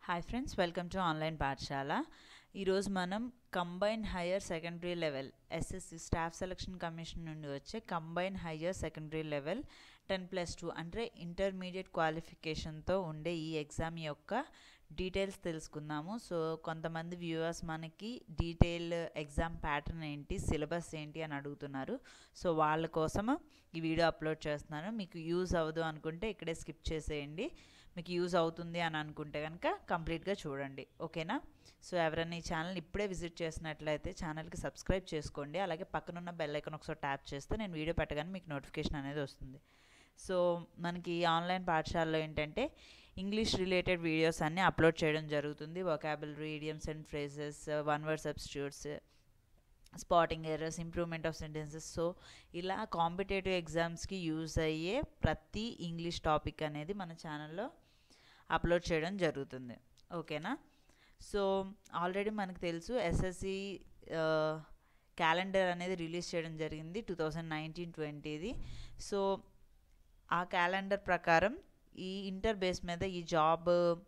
Hi friends welcome to online పాఠశాల ఈరోజు మనం combine higher secondary level SSC staff selection commission నుండి వచ్చే combine higher secondary level ten plus two అంటే intermediate క్వాలిఫికేషన్తో ఉండే ఈ ఎగ్జామ్ యొక్క డీటెయిల్స్ తెలుసుకుందాము సో కొంతమంది వ్యూవర్స్ మనకి డీటెయిల్ ఎగ్జామ్ ప్యాటర్న్ ఏంటి సిలబస్ ఏంటి అని అడుగుతున్నారు సో వాళ్ళ కోసం ఈ వీడియో అప్లోడ్ చేస్తున్నాను మీకు యూజ్ అవ్వదు అనుకుంటే ఇక్కడే స్కిప్ చేసేయండి మీకు యూజ్ అవుతుంది అని అనుకుంటే కనుక కంప్లీట్గా చూడండి ఓకేనా సో ఎవరైనా ఈ ఛానల్ ఇప్పుడే విజిట్ చేసినట్లయితే ఛానల్కి సబ్స్క్రైబ్ చేసుకోండి అలాగే పక్కనున్న బెల్ ఐకాన్ ఒకసారి ట్యాప్ చేస్తే నేను వీడియో పెట్టగానే మీకు నోటిఫికేషన్ అనేది వస్తుంది సో మనకి ఆన్లైన్ పాఠశాలలో ఏంటంటే ఇంగ్లీష్ రిలేటెడ్ వీడియోస్ అన్నీ అప్లోడ్ చేయడం జరుగుతుంది vocabulary idioms and phrases one word substitutes spotting errors improvement of sentences so ఇలా కాంపిటేటివ్ ఎగ్జామ్స్కి యూజ్ అయ్యే ప్రతి ఇంగ్లీష్ టాపిక్ అనేది మన ఛానల్లో అప్లోడ్ చేయడం జరుగుతుంది ఓకేనా సో ఆల్రెడీ మనకు తెలుసు ఎస్ఎస్సి క్యాలెండర్ అనేది రిలీజ్ చేయడం జరిగింది టూ థౌజండ్ నైన్టీన్ ట్వంటీది సో ఆ క్యాలెండర్ ప్రకారం ఈ ఇంటర్ బేస్ మీద ఈ జాబ్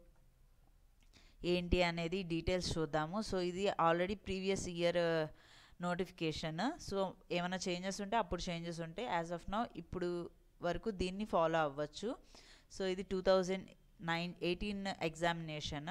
ఏంటి అనేది డీటెయిల్స్ చూద్దాము సో ఇది already previous year notification so ఏమైనా చేంజెస్ ఉంటే అప్పుడు చేంజెస్ ఉంటే యాజ్ ఆఫ్ నౌ ఇప్పుడు వరకు దీన్ని ఫాలో అవ్వచ్చు సో ఇది two thousand nine eighteen examination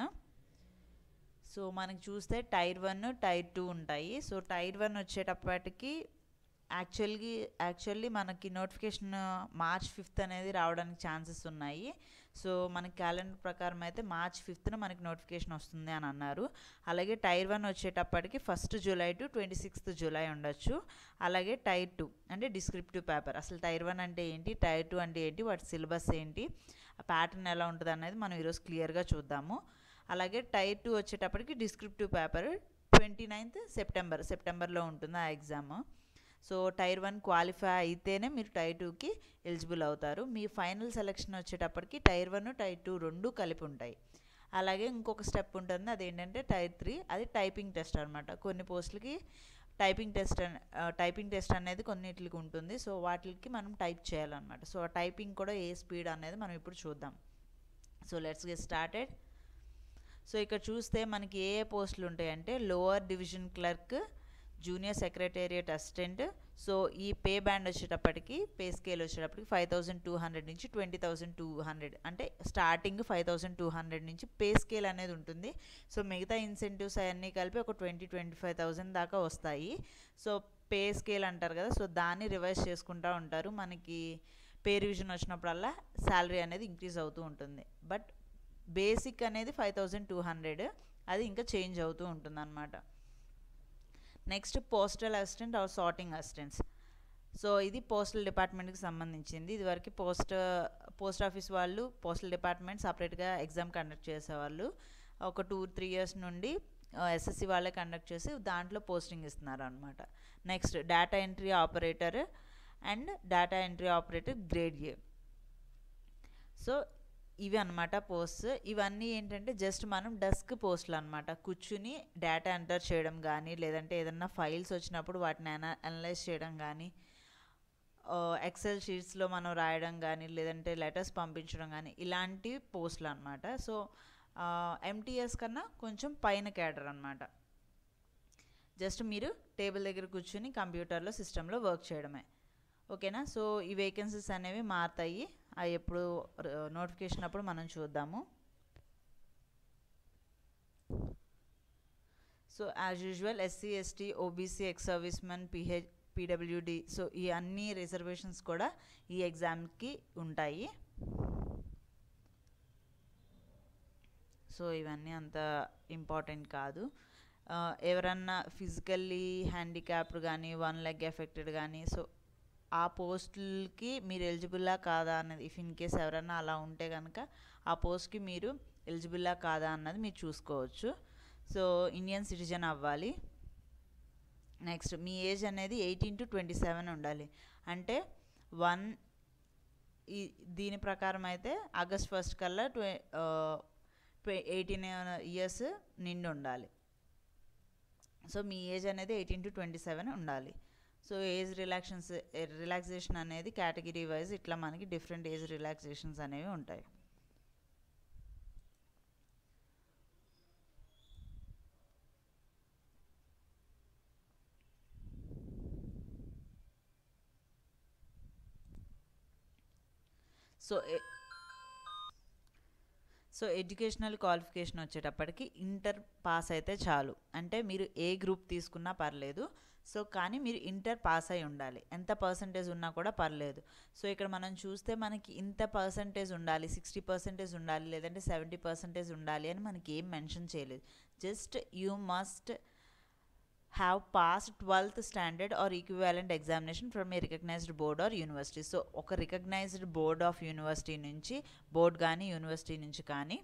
so మనకి చూస్తే టైర్ వన్ టైర్ టూ ఉంటాయి సో టైర్ వన్ వచ్చేటప్పటికి యాక్చువల్గా యాక్చువల్లీ మనకి నోటిఫికేషన్ మార్చ్ ఫిఫ్త్ అనేది రావడానికి ఛాన్సెస్ ఉన్నాయి సో మనకి క్యాలెండర్ ప్రకారం అయితే మార్చ్ ఫిఫ్త్న మనకి నోటిఫికేషన్ వస్తుంది అని అన్నారు అలాగే టైర్ వన్ వచ్చేటప్పటికి first July to twenty sixth July ఉండొచ్చు అలాగే టైర్ టూ అంటే డిస్క్రిప్టివ్ పేపర్ అసలు టైర్ వన్ అంటే ఏంటి టైర్ టూ అంటే ఏంటి వాటి సిలబస్ ఏంటి ఆ ప్యాటర్న్ ఎలా ఉంటుంది అనేది మనం ఈరోజు క్లియర్గా చూద్దాము అలాగే టైర్ టూ వచ్చేటప్పటికి descriptive paper twenty ninth September సెప్టెంబర్లో ఉంటుంది ఆ exam so tier one qualify అయితేనే మీరు టైర్ టూకి ఎలిజిబుల్ అవుతారు మీ ఫైనల్ సెలెక్షన్ వచ్చేటప్పటికి టైర్ వన్ టైర్ టూ రెండు కలిపి ఉంటాయి అలాగే ఇంకొక స్టెప్ ఉంటుంది అదేంటంటే టైర్ త్రీ అది టైపింగ్ టెస్ట్ అనమాట కొన్ని పోస్టులకి టైపింగ్ టెస్ట్ టైపింగ్ టెస్ట్ అనేది కొన్నిటికి ఉంటుంది సో వాటికి మనం టైప్ చేయాలన్నమాట సో ఆ టైపింగ్ కూడా ఏ స్పీడ్ అనేది మనం ఇప్పుడు చూద్దాం so let's get started so ఇక్కడ చూస్తే మనకి ఏ ఏ పోస్టులు ఉంటాయంటే lower division clerk junior secretariat assistant so ఈ పే బ్యాండ్ వచ్చేటప్పటికి పే స్కేల్ వచ్చేటప్పటికి ఫైవ్ థౌజండ్ టూ హండ్రెడ్ నుంచి ట్వంటీ థౌజండ్ టూ హండ్రెడ్ అంటే starting five thousand two hundred నుంచి పే స్కేల్ అనేది ఉంటుంది సో మిగతా ఇన్సెంటివ్స్ అవన్నీ కలిపి ఒక ట్వంటీ ట్వంటీ ఫైవ్ థౌజండ్ దాకా వస్తాయి సో పే స్కేల్ అంటారు కదా సో దాన్ని రివైజ్ చేసుకుంటూ ఉంటారు మనకి పే రివిజన్ వచ్చినప్పుడల్లా శాలరీ అనేది ఇంక్రీజ్ అవుతూ ఉంటుంది బట్ బేసిక్ అనేది ఫైవ్ థౌజండ్ టూ హండ్రెడ్ అది ఇంకా చేంజ్ అవుతూ ఉంటుంది అనమాట next postal assistant or sorting assistants so ఇది పోస్టల్ డిపార్ట్మెంట్కి సంబంధించింది ఇదివరకు పోస్ట్ పోస్ట్ ఆఫీస్ వాళ్ళు పోస్టల్ డిపార్ట్మెంట్ సపరేట్గా ఎగ్జామ్ కండక్ట్ చేసేవాళ్ళు ఒక టూ త్రీ ఇయర్స్ నుండి ఎస్ఎస్సి వాళ్ళే కండక్ట్ చేసి దాంట్లో పోస్టింగ్ ఇస్తున్నారు అనమాట next data entry operator and data entry operator grade A so ఇవి అనమాట పోస్ట్ ఇవన్నీ ఏంటంటే జస్ట్ మనం డెస్క్ పోస్టులు అనమాట కూర్చుని డేటా ఎంటర్ చేయడం కానీ లేదంటే ఏదన్నా ఫైల్స్ వచ్చినప్పుడు వాటిని అనా అనలైజ్ చేయడం కానీ ఎక్సెల్ షీట్స్లో మనం రాయడం కానీ లేదంటే లెటర్స్ పంపించడం కానీ ఇలాంటి పోస్టులు అనమాట సో ఎంటీఎస్ కన్నా కొంచెం పైన క్యాడర్ అనమాట జస్ట్ మీరు టేబుల్ దగ్గర కూర్చుని కంప్యూటర్లో సిస్టంలో వర్క్ చేయడమే ఓకేనా సో ఈ వేకెన్సీస్ అనేవి మారుతాయి అవి ఎప్పుడు నోటిఫికేషన్ అప్పుడు మనం చూద్దాము so as usual SC ST OBC ex service men PH PWD so ఈ అన్ని రిజర్వేషన్స్ కూడా ఈ ఎగ్జామ్కి ఉంటాయి సో ఇవన్నీ అంత ఇంపార్టెంట్ కాదు ఎవరన్నా ఫిజికల్లీ హ్యాండిక్యాప్డ్ కానీ వన్ లెగ్ ఎఫెక్టెడ్ కానీ సో ఆ పోస్టులకి మీరు ఎలిజిబుల్లా కాదా అన్నది ఇఫ్ ఇన్ కేస్ ఎవరన్నా అలా ఉంటే కనుక ఆ పోస్ట్కి మీరు ఎలిజిబుల్లా కాదా అన్నది మీరు చూసుకోవచ్చు సో ఇండియన్ సిటిజన్ అవ్వాలి నెక్స్ట్ మీ ఏజ్ అనేది ఎయిటీన్ టు ట్వంటీ సెవెన్ ఉండాలి అంటే వన్ ఈ దీని ప్రకారం అయితే ఆగస్ట్ ఫస్ట్ కల్లా ట్వే ఎయిటీన్ ఇయర్స్ నిండి ఉండాలి సో మీ ఏజ్ అనేది ఎయిటీన్ టు ట్వంటీ సెవెన్ ఉండాలి సో ఏజ్ రిలాక్షన్స్ రిలాక్సేషన్ అనేది కేటగిరీ వైజ్ ఇట్లా మనకి డిఫరెంట్ ఏజ్ రిలాక్సేషన్స్ అనేవి ఉంటాయి సో సో ఎడ్యుకేషనల్ క్వాలిఫికేషన్ వచ్చేటప్పటికి ఇంటర్ పాస్ అయితే చాలు అంటే మీరు ఏ గ్రూప్ తీసుకున్నా పర్లేదు సో కానీ మీరు ఇంటర్ పాస్ అయి ఉండాలి ఎంత పర్సంటేజ్ ఉన్నా కూడా పర్లేదు సో ఇక్కడ మనం చూస్తే మనకి ఇంత పర్సంటేజ్ ఉండాలి సిక్స్టీ పర్సెంటేజ్ ఉండాలి లేదంటే సెవెంటీ పర్సెంటేజ్ ఉండాలి అని మనకి ఏం మెన్షన్ చేయలేదు just you must have pass twelfth standard or equivalent examination from a recognized board or university so ఒక రికగ్నైజ్డ్ బోర్డ్ ఆఫ్ యూనివర్సిటీ నుంచి బోర్డ్ కానీ యూనివర్సిటీ నుంచి కానీ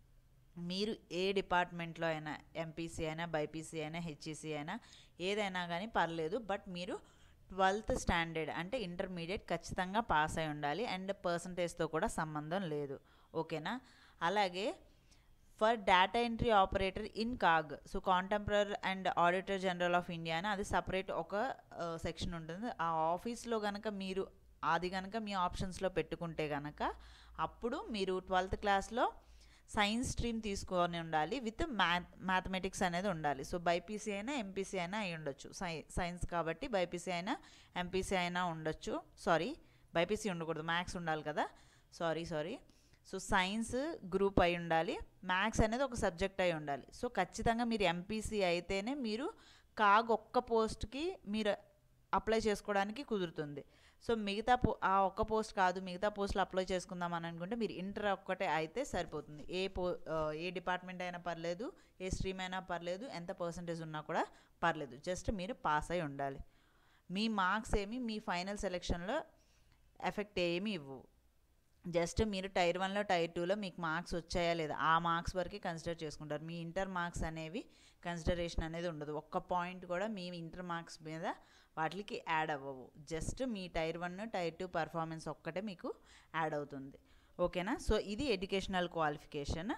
మీరు ఏ డిపార్ట్మెంట్లో అయినా ఎంపీసీ అయినా బైపీసీ అయినా హెచ్ఈసీ అయినా ఏదైనా కానీ పర్లేదు బట్ మీరు ట్వెల్త్ స్టాండర్డ్ అంటే ఇంటర్మీడియట్ ఖచ్చితంగా పాస్ అయి ఉండాలి అండ్ పర్సంటేజ్తో కూడా సంబంధం లేదు ఓకేనా అలాగే for data entry operator in CAG so comptroller and auditor general of India అని అది సపరేట్ ఒక సెక్షన్ ఉంటుంది ఆ ఆఫీస్లో కనుక మీరు అది కనుక మీ ఆప్షన్స్లో పెట్టుకుంటే కనుక అప్పుడు మీరు ట్వెల్త్ క్లాస్లో సైన్స్ స్ట్రీమ్ తీసుకొని ఉండాలి విత్ మ్యాథ్ మ్యాథమెటిక్స్ అనేది ఉండాలి సో బైపీసీ అయినా ఎంపీసీ అయినా అయి ఉండొచ్చు సై సైన్స్ కాబట్టి బైపీసీ అయినా ఎంపీసీ అయినా ఉండొచ్చు సారీ బైపీసీ ఉండకూడదు మ్యాథ్స్ ఉండాలి కదా sorry sorry so science group అయి ఉండాలి మ్యాథ్స్ అనేది ఒక సబ్జెక్ట్ అయి ఉండాలి సో ఖచ్చితంగా మీరు ఎంపీసీ అయితేనే మీరు కాగ్ ఒక్క పోస్ట్కి మీరు అప్లై చేసుకోవడానికి కుదురుతుంది సో మిగతా పో ఆ ఒక్క పోస్ట్ కాదు మిగతా పోస్టులు అప్లై చేసుకుందాం అని అనుకుంటే మీరు ఇంటర్ ఒక్కటే అయితే సరిపోతుంది ఏ పో ఏ డిపార్ట్మెంట్ అయినా పర్లేదు ఏ స్ట్రీమ్ అయినా పర్లేదు ఎంత పర్సంటేజ్ ఉన్నా కూడా పర్లేదు జస్ట్ మీరు పాస్ అయి ఉండాలి మీ మార్క్స్ ఏమి మీ ఫైనల్ సెలెక్షన్లో ఎఫెక్ట్ ఏమి ఇవ్వవు జస్ట్ మీరు టైర్ వన్లో టైర్ టూలో మీకు మార్క్స్ వచ్చాయా లేదా ఆ మార్క్స్ వరకే కన్సిడర్ చేసుకుంటారు మీ ఇంటర్ మార్క్స్ అనేవి కన్సిడరేషన్ అనేది ఉండదు ఒక్క పాయింట్ కూడా మీ ఇంటర్ మార్క్స్ మీద వాటికి యాడ్ అవ్వవు జస్ట్ మీ tier one tier two performance ఒక్కటే మీకు యాడ్ అవుతుంది ఓకేనా సో ఇది ఎడ్యుకేషనల్ క్వాలిఫికేషన్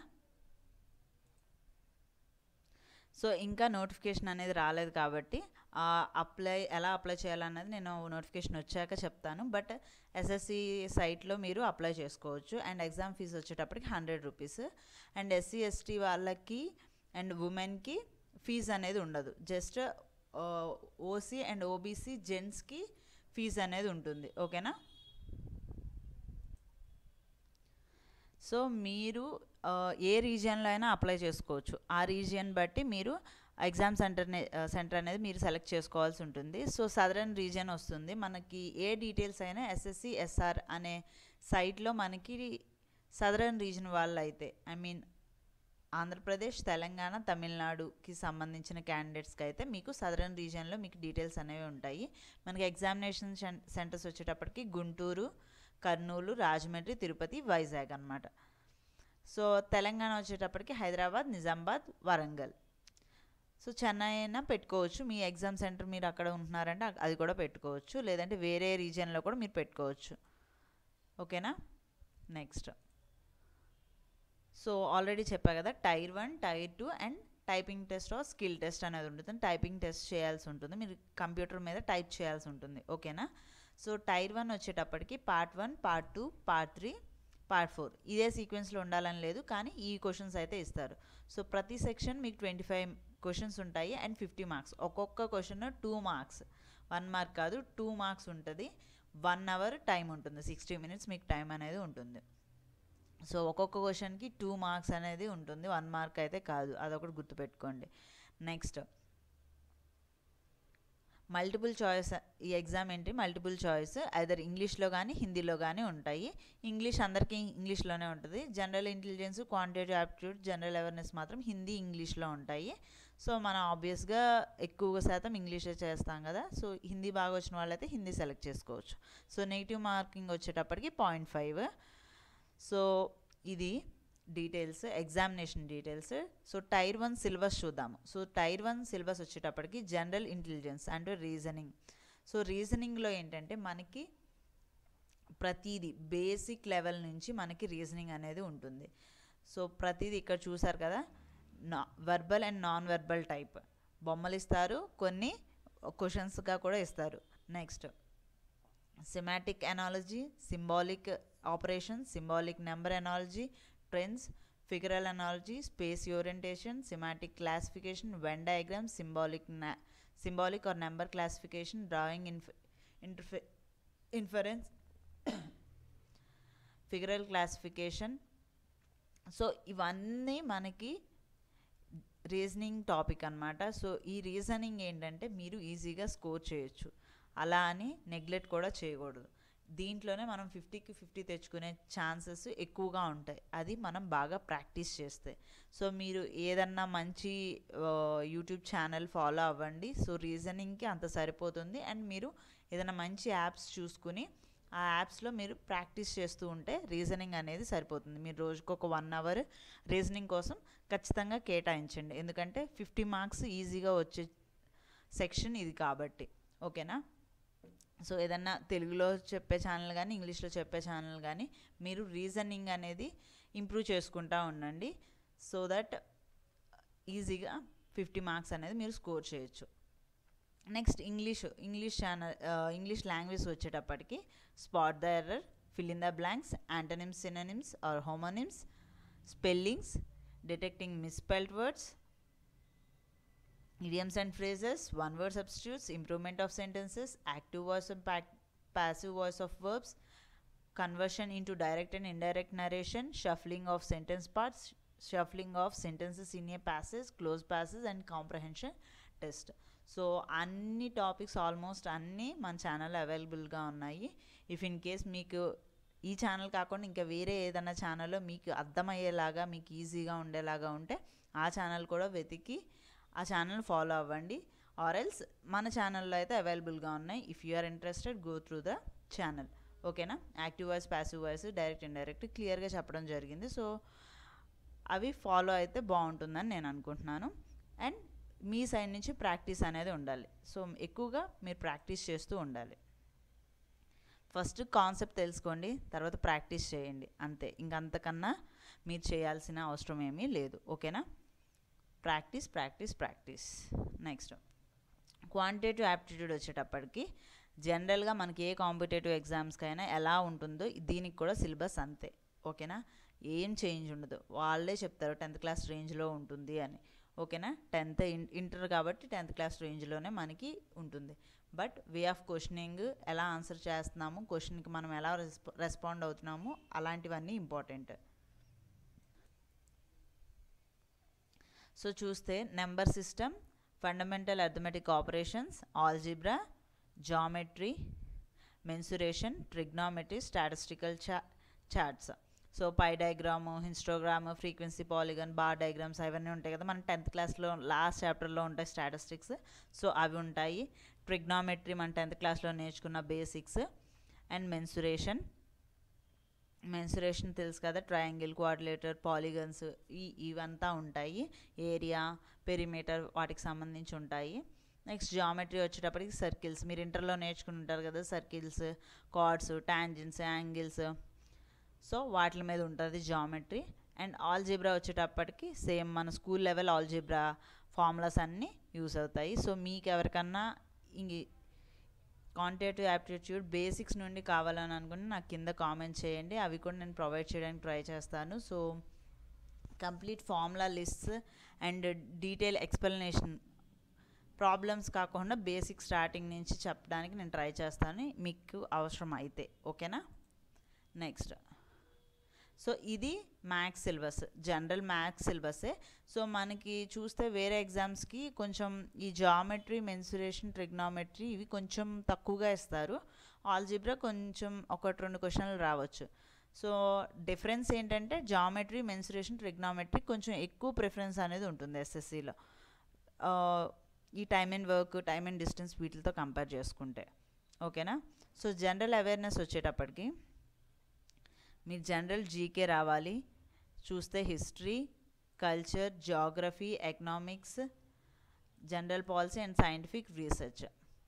సో ఇంకా నోటిఫికేషన్ అనేది రాలేదు కాబట్టి అప్లై ఎలా అప్లై చేయాలన్నది నేను నోటిఫికేషన్ వచ్చాక చెప్తాను బట్ ఎస్ఎస్సి సైట్లో మీరు అప్లై చేసుకోవచ్చు అండ్ ఎగ్జామ్ ఫీజు వచ్చేటప్పటికి hundred rupees and SC ST వాళ్ళకి అండ్ ఉమెన్కి ఫీజు అనేది ఉండదు జస్ట్ ఓసీ అండ్ ఓబీసీ జెంట్స్కి ఫీజు అనేది ఉంటుంది ఓకేనా సో మీరు ఏ రీజియన్లో అయినా అప్లై చేసుకోవచ్చు ఆ రీజియన్ బట్టి మీరు ఎగ్జామ్ సెంటర్ సెంటర్ అనేది మీరు సెలెక్ట్ చేసుకోవాల్సి ఉంటుంది సో సదరన్ రీజియన్ వస్తుంది మనకి ఏ డీటెయిల్స్ అయినా ఎస్ఎస్సి ఎస్ఆర్ అనే సైట్లో మనకి సదరన్ రీజన్ వాళ్ళు అయితే ఐ మీన్ ఆంధ్రప్రదేశ్ తెలంగాణ తమిళనాడుకి సంబంధించిన క్యాండిడేట్స్కి అయితే మీకు సదరన్ రీజియన్లో మీకు డీటెయిల్స్ అనేవి ఉంటాయి మనకి ఎగ్జామినేషన్ సెంటర్స్ వచ్చేటప్పటికి గుంటూరు కర్నూలు రాజమండ్రి తిరుపతి వైజాగ్ అనమాట సో తెలంగాణ వచ్చేటప్పటికి హైదరాబాద్ నిజామాబాద్ వరంగల్ సో చెన్నై అయినా పెట్టుకోవచ్చు మీ ఎగ్జామ్ సెంటర్ మీరు అక్కడ ఉంటున్నారంటే అది కూడా పెట్టుకోవచ్చు లేదంటే వేరే రీజియన్లో కూడా మీరు పెట్టుకోవచ్చు ఓకేనా నెక్స్ట్ సో ఆల్రెడీ చెప్పా కదా tier one tier two and typing test or skill test అనేది ఉంటుంది టైపింగ్ టెస్ట్ చేయాల్సి ఉంటుంది మీరు కంప్యూటర్ మీద టైప్ చేయాల్సి ఉంటుంది ఓకేనా సో టైర్ వన్ వచ్చేటప్పటికి part one part two part three part four ఇదే సీక్వెన్స్లో ఉండాలని లేదు కానీ ఈ క్వశ్చన్స్ అయితే ఇస్తారు సో ప్రతి సెక్షన్ మీకు ట్వంటీ ఫైవ్ క్వశ్చన్స్ ఉంటాయి అండ్ ఫిఫ్టీ మార్క్స్ ఒక్కొక్క question two marks one mark కాదు టూ మార్క్స్ ఉంటుంది వన్ అవర్ టైం ఉంటుంది సిక్స్టీ మినిట్స్ మీకు టైం అనేది ఉంటుంది సో ఒక్కొక్క క్వశ్చన్కి టూ మార్క్స్ అనేది ఉంటుంది వన్ మార్క్ అయితే కాదు అదొకటి గుర్తుపెట్టుకోండి నెక్స్ట్ మల్టిపుల్ చాయిస్ ఈ ఎగ్జామ్ ఏంటి మల్టిపుల్ చాయిస్ ఐదర్ ఇంగ్లీష్లో కానీ హిందీలో కానీ ఉంటాయి ఇంగ్లీష్ అందరికీ ఇంగ్లీష్లోనే ఉంటుంది general intelligence quantitative aptitude general awareness మాత్రం హిందీ ఇంగ్లీష్లో ఉంటాయి సో మనం ఆబ్వియస్గా ఎక్కువగా శాతం ఇంగ్లీషే చేస్తాం కదా సో హిందీ బాగా వచ్చిన వాళ్ళైతే హిందీ సెలెక్ట్ చేసుకోవచ్చు సో నెగిటివ్ మార్కింగ్ వచ్చేటప్పటికి పాయింట్ ఫైవ్ సో ఇది details examination details so tier one syllabus చూద్దాము సో టైర్ వన్ సిలబస్ వచ్చేటప్పటికి జనరల్ ఇంటెలిజెన్స్ అంటే రీజనింగ్ సో రీజనింగ్లో ఏంటంటే మనకి ప్రతిదీ బేసిక్ లెవెల్ నుంచి మనకి రీజనింగ్ అనేది ఉంటుంది సో ప్రతిదీ ఇక్కడ చూసారు కదా నా verbal and non verbal type బొమ్మలు ఇస్తారు కొన్ని క్వశ్చన్స్గా కూడా ఇస్తారు next semantic analogy symbolic operation symbolic number analogy trends figural analogy space orientation semantic classification Venn diagram symbolic symbolic or number classification drawing ఇన్ఫ ఇంటర్ఫె ఇన్ఫరెన్స్ ఫిగరల్ క్లాసిఫికేషన్ సో ఇవన్నీ మనకి రీజనింగ్ టాపిక్ అనమాట సో ఈ రీజనింగ్ ఏంటంటే మీరు ఈజీగా స్కోర్ చేయొచ్చు అలా అని నెగ్లెక్ట్ కూడా చేయకూడదు దీంట్లోనే మనం ఫిఫ్టీకి ఫిఫ్టీ తెచ్చుకునే ఛాన్సెస్ ఎక్కువగా ఉంటాయి అది మనం బాగా ప్రాక్టీస్ చేస్తే సో మీరు ఏదన్నా మంచి యూట్యూబ్ ఛానల్ ఫాలో అవ్వండి సో రీజనింగ్కి అంత సరిపోతుంది అండ్ మీరు ఏదైనా మంచి యాప్స్ చూసుకుని ఆ యాప్స్లో మీరు ప్రాక్టీస్ చేస్తూ ఉంటే రీజనింగ్ అనేది సరిపోతుంది మీరు రోజుకు ఒక వన్ అవర్ రీజనింగ్ కోసం ఖచ్చితంగా కేటాయించండి ఎందుకంటే ఫిఫ్టీ మార్క్స్ ఈజీగా వచ్చే సెక్షన్ ఇది కాబట్టి ఓకేనా సో ఏదన్నా తెలుగులో చెప్పే ఛానల్ కానీ ఇంగ్లీష్లో చెప్పే ఛానల్ కానీ మీరు రీజనింగ్ అనేది ఇంప్రూవ్ చేసుకుంటూ ఉండండి సో దట్ ఈజీగా ఫిఫ్టీ మార్క్స్ అనేది మీరు స్కోర్ చేయొచ్చు next English English channel English language వచ్చేటప్పటికి spot the error fill in the blanks antonyms synonyms or homonyms spellings detecting misspelled words idioms and phrases, one word substitutes, improvement of sentences, active voice and pac- passive voice of verbs, conversion into direct and indirect narration, shuffling of sentence parts, shuffling of sentences in a passage, close passage, and comprehension test. So అన్ని topics almost అన్నీ మన channel అవైలబుల్గా ఉన్నాయి if in case మీకు ఈ channel కాకుండా ఇంకా వేరే ఏదైనా ఛానల్లో మీకు అర్థమయ్యేలాగా మీకు ఈజీగా ఉండేలాగా ఉంటే ఆ ఛానల్ కూడా వెతికి ఆ ఛానల్ ఫాలో అవ్వండి ఆర్ ఎల్స్ మన ఛానల్లో అయితే అవైలబుల్గా ఉన్నాయి if you are interested go through the channel ఓకేనా active voice passive voice direct indirect క్లియర్గా చెప్పడం జరిగింది సో అవి ఫాలో అయితే బాగుంటుందని నేను అనుకుంటున్నాను అండ్ మీ సైడ్ నుంచి ప్రాక్టీస్ అనేది ఉండాలి సో ఎక్కువగా మీరు ప్రాక్టీస్ చేస్తూ ఉండాలి ఫస్ట్ కాన్సెప్ట్ తెలుసుకోండి తర్వాత ప్రాక్టీస్ చేయండి అంతే ఇంకంతకన్నా మీరు చేయాల్సిన అవసరం ఏమీ లేదు ఓకేనా practice practice practice next quantitative aptitude వచ్చేటప్పటికి జనరల్గా మనకి ఏ కాంపిటేటివ్ ఎగ్జామ్స్కైనా ఎలా ఉంటుందో దీనికి కూడా సిలబస్ అంతే ఓకేనా ఏం చేంజ్ ఉండదు వాళ్ళే చెప్తారు టెన్త్ క్లాస్ రేంజ్లో ఉంటుంది అని ఓకేనా టెన్త్ ఇంటర్ కాబట్టి టెన్త్ క్లాస్ రేంజ్లోనే మనకి ఉంటుంది బట్ వే ఆఫ్ క్వశ్చనింగ్ ఎలా ఆన్సర్ చేస్తున్నాము క్వశ్చన్కి మనం ఎలా రెస్ప రెస్పాండ్ అవుతున్నాము అలాంటివన్నీ ఇంపార్టెంట్ సో చూస్తే number system fundamental arithmetic operations algebra geometry mensuration trigonometry statistical చా charts so pie diagram histogram frequency polygon bar diagrams అవన్నీ ఉంటాయి కదా మన టెన్త్ క్లాస్లో లాస్ట్ చాప్టర్లో ఉంటాయి స్టాటిస్టిక్స్ సో అవి ఉంటాయి ట్రిగ్నామెట్రీ మన టెన్త్ క్లాస్లో నేర్చుకున్న బేసిక్స్ అండ్ మెన్సురేషన్ మెన్సురేషన్ తెలుసు కదా ట్రయాంగిల్ కోఆర్డినేటర్ పాలిగన్స్ ఈ ఇవంతా ఉంటాయి ఏరియా పెరిమీటర్ వాటికి సంబంధించి ఉంటాయి నెక్స్ట్ జామెట్రీ వచ్చేటప్పటికి సర్కిల్స్ మీరు ఇంటర్లో నేర్చుకుని ఉంటారు కదా circles chords tangents angles so వాటి మీద ఉంటుంది జామెట్రీ అండ్ ఆల్జిబ్రా వచ్చేటప్పటికి సేమ్ మన స్కూల్ లెవెల్ ఆల్జిబ్రా ఫార్ములాస్ అన్నీ యూస్ అవుతాయి సో మీకు ఎవరికన్నా ఇంక కాంటేటివ్ యాప్టిట్యూడ్ బేసిక్స్ నుండి కావాలని అనుకుంటే నాకు కింద కామెంట్ చేయండి అవి కూడా నేను ప్రొవైడ్ చేయడానికి ట్రై చేస్తాను so complete formula lists and detail explanation problems కాకుండా బేసిక్ స్టార్టింగ్ నుంచి చెప్పడానికి నేను ట్రై చేస్తాను మీకు అవసరం అయితే ఓకేనా నెక్స్ట్ సో ఇది మ్యాథ్స్ సిలబస్ జనరల్ మ్యాథ్స్ సిలబసే సో మనకి చూస్తే వేరే ఎగ్జామ్స్కి కొంచెం ఈ జామెట్రీ మెన్సురేషన్ ట్రిగ్నామెట్రీ ఇవి కొంచెం తక్కువగా ఇస్తారు ఆల్జిబ్రా కొంచెం ఒకటి రెండు క్వశ్చన్లు రావచ్చు సో డిఫరెన్స్ ఏంటంటే జామెట్రీ మెన్సురేషన్ ట్రిగ్నామెట్రీ కొంచెం ఎక్కువ ప్రిఫరెన్స్ అనేది ఉంటుంది ఎస్ఎస్సిలో ఈ time and work time and distance వీటితో కంపేర్ చేసుకుంటే ఓకేనా సో జనరల్ అవేర్నెస్ వచ్చేటప్పటికి మీరు జనరల్ జీకే రావాలి చూస్తే history culture geography economics general policy and scientific research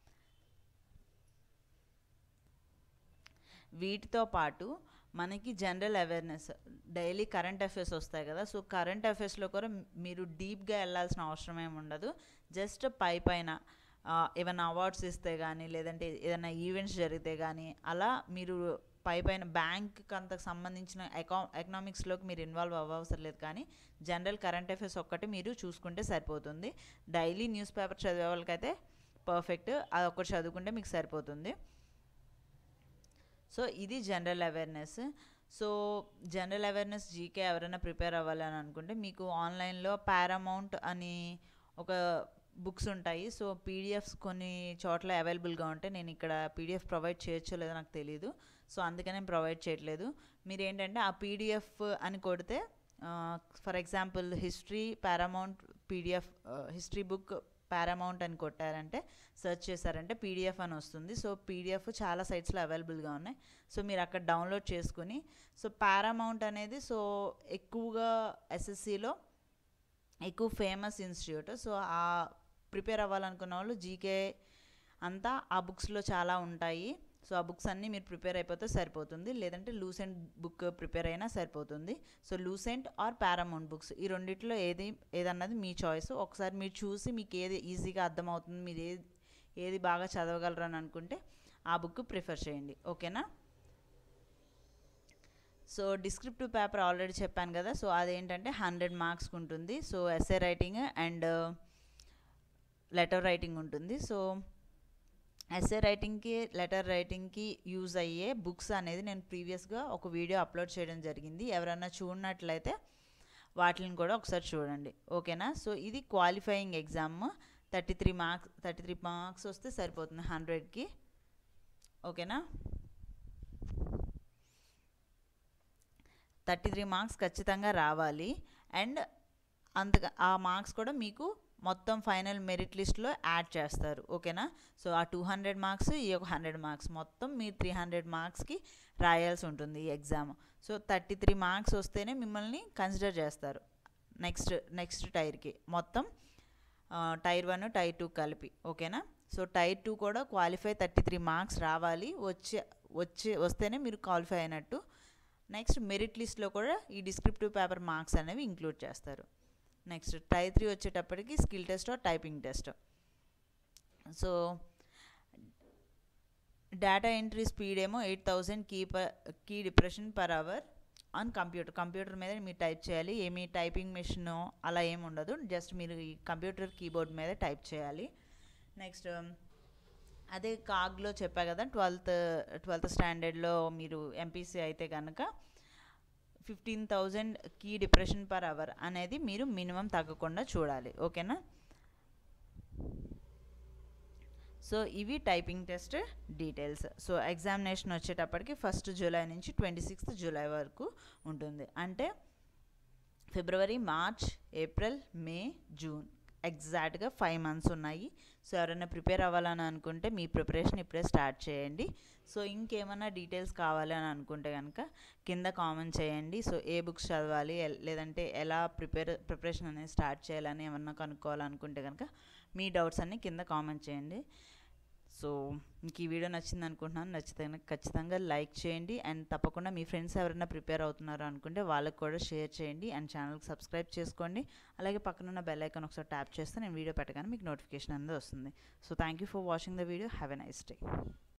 వీటితో పాటు మనకి general awareness daily current affairs వస్తాయి కదా సో కరెంట్ అఫైర్స్లో కూడా మీరు డీప్గా వెళ్ళాల్సిన అవసరం ఏమి ఉండదు జస్ట్ పై పైన ఏమైనా అవార్డ్స్ ఇస్తే కానీ లేదంటే ఏదైనా ఈవెంట్స్ జరిగితే కానీ అలా మీరు పై పైన బ్యాంక్కి అంత సంబంధించిన ఎకా ఎకనామిక్స్లోకి మీరు ఇన్వాల్వ్ అవ్వవసరం లేదు కానీ జనరల్ కరెంట్ అఫైర్స్ ఒక్కటి మీరు చూసుకుంటే సరిపోతుంది డైలీ న్యూస్ పేపర్ చదివే వాళ్ళకైతే పర్ఫెక్ట్ అది ఒక్కటి చదువుకుంటే మీకు సరిపోతుంది సో ఇది general awareness so general awareness GK ఎవరైనా ప్రిపేర్ అవ్వాలని అనుకుంటే మీకు ఆన్లైన్లో పారామౌంట్ అని ఒక బుక్స్ ఉంటాయి సో పీడిఎఫ్స్ కొన్ని చోట్ల అవైలబుల్గా ఉంటాయి నేను ఇక్కడ పీడిఎఫ్ ప్రొవైడ్ చేయొచ్చో లేదో నాకు తెలియదు సో అందుకనే ప్రొవైడ్ చేయట్లేదు మీరు ఏంటంటే ఆ పీడిఎఫ్ అని కొడితే for example history Paramount PDF history book Paramount అని కొట్టారంటే సెర్చ్ చేశారంటే పీడిఎఫ్ అని వస్తుంది సో పీడిఎఫ్ చాలా సైట్స్లో అవైలబుల్గా ఉన్నాయి సో మీరు అక్కడ డౌన్లోడ్ చేసుకుని సో పారామౌంట్ అనేది సో ఎక్కువగా ఎస్ఎస్సిలో ఎక్కువ ఫేమస్ ఇన్స్టిట్యూట్ సో ఆ ప్రిపేర్ అవ్వాలనుకున్న వాళ్ళు జీకే అంతా ఆ బుక్స్లో చాలా ఉంటాయి సో ఆ బుక్స్ అన్నీ మీరు ప్రిపేర్ అయిపోతే సరిపోతుంది లేదంటే లూసెంట్ బుక్ ప్రిపేర్ అయినా సరిపోతుంది so Lucent or Paramount books ఈ రెండిట్లో ఏది ఏదన్నది మీ చాయిస్ ఒకసారి మీరు చూసి మీకు ఏది ఈజీగా అర్థమవుతుంది మీరు ఏది ఏది బాగా చదవగలరు అని అనుకుంటే ఆ బుక్ ప్రిఫర్ చేయండి ఓకేనా సో డిస్క్రిప్టివ్ పేపర్ ఆల్రెడీ చెప్పాను కదా సో అదేంటంటే హండ్రెడ్ మార్క్స్కి ఉంటుంది so essay writing and letter writing ఉంటుంది సో ఎస్ఏ రైటింగ్కి లెటర్ రైటింగ్కి యూజ్ అయ్యే బుక్స్ అనేది నేను ప్రీవియస్గా ఒక వీడియో అప్లోడ్ చేయడం జరిగింది ఎవరైనా చూడనట్లయితే వాటిని కూడా ఒకసారి చూడండి ఓకేనా సో ఇది qualifying exam thirty three marks thirty three marks వస్తే సరిపోతుంది హండ్రెడ్కి ఓకేనా థర్టీ త్రీ మార్క్స్ ఖచ్చితంగా రావాలి అండ్ అంతగా ఆ మార్క్స్ కూడా మీకు మొత్తం ఫైనల్ మెరిట్ లిస్ట్లో యాడ్ చేస్తారు ఓకేనా సో ఆ టూ హండ్రెడ్ మార్క్స్ ఈ ఒక హండ్రెడ్ మార్క్స్ మొత్తం మీరు త్రీ హండ్రెడ్ మార్క్స్కి రాయాల్సి ఉంటుంది ఈ exam so thirty three marks వస్తేనే మిమ్మల్ని కన్సిడర్ చేస్తారు నెక్స్ట్ నెక్స్ట్ టైర్కి మొత్తం టైర్ వన్ టైర్ టూ కలిపి ఓకేనా సో టైర్ టూ కూడా క్వాలిఫై థర్టీ త్రీ మార్క్స్ రావాలి వచ్చే వచ్చే వస్తేనే మీరు క్వాలిఫై అయినట్టు నెక్స్ట్ మెరిట్ లిస్ట్లో కూడా ఈ డిస్క్రిప్టివ్ పేపర్ మార్క్స్ అనేవి ఇంక్లూడ్ చేస్తారు నెక్స్ట్ టై త్రీ వచ్చేటప్పటికి skill test typing test so data entry speed ఏమో eight thousand key per key depression per hour on computer computer మీద మీరు టైప్ చేయాలి ఏమి టైపింగ్ మెషిన్ అలా ఏమి ఉండదు జస్ట్ మీరు ఈ కంప్యూటర్ కీబోర్డ్ మీద టైప్ చేయాలి నెక్స్ట్ అదే కాగ్లో చెప్పా కదా ట్వెల్త్ ట్వెల్త్ స్టాండర్డ్లో మీరు ఎంపీసీ అయితే కనుక fifteen thousand key depression per hour అనేది మీరు మినిమం తగ్గకుండా చూడాలి ఓకేనా సో ఇవి typing test details so examination వచ్చేటప్పటికి ఫస్ట్ జూలై నుంచి ట్వంటీ సిక్స్త్ జూలై వరకు ఉంటుంది అంటే February March April May June ఎగ్జాక్ట్గా ఫైవ్ మంత్స్ ఉన్నాయి సో ఎవరైనా ప్రిపేర్ అవ్వాలని అనుకుంటే మీ ప్రిపరేషన్ ఇప్పుడే స్టార్ట్ చేయండి సో ఇంకేమైనా డీటెయిల్స్ కావాలి అని అనుకుంటే కనుక కింద కామెంట్ చేయండి సో ఏ బుక్స్ చదవాలి ఎల్- లేదంటే ఎలా ప్రిపేర్ ప్రిపరేషన్ అనేది స్టార్ట్ చేయాలని ఏమన్నా కనుక్కోవాలనుకుంటే కనుక మీ డౌట్స్ అన్నీ కింద కామెంట్ చేయండి సో మీకు ఈ వీడియో నచ్చింది అనుకుంటున్నాను నచ్చితే కనుక ఖచ్చితంగా లైక్ చేయండి అండ్ తప్పకుండా మీ ఫ్రెండ్స్ ఎవరైనా ప్రిపేర్ అవుతున్నారు అనుకుంటే వాళ్ళకి కూడా షేర్ చేయండి అండ్ ఛానల్కి సబ్స్క్రైబ్ చేసుకోండి అలాగే పక్కన ఉన్న బెల్ ఐకాన్ ఒకసారి ట్యాప్ చేస్తే నేను వీడియో పెట్టగానే మీకు నోటిఫికేషన్ అనేది వస్తుంది so thank you for watching the video have a nice day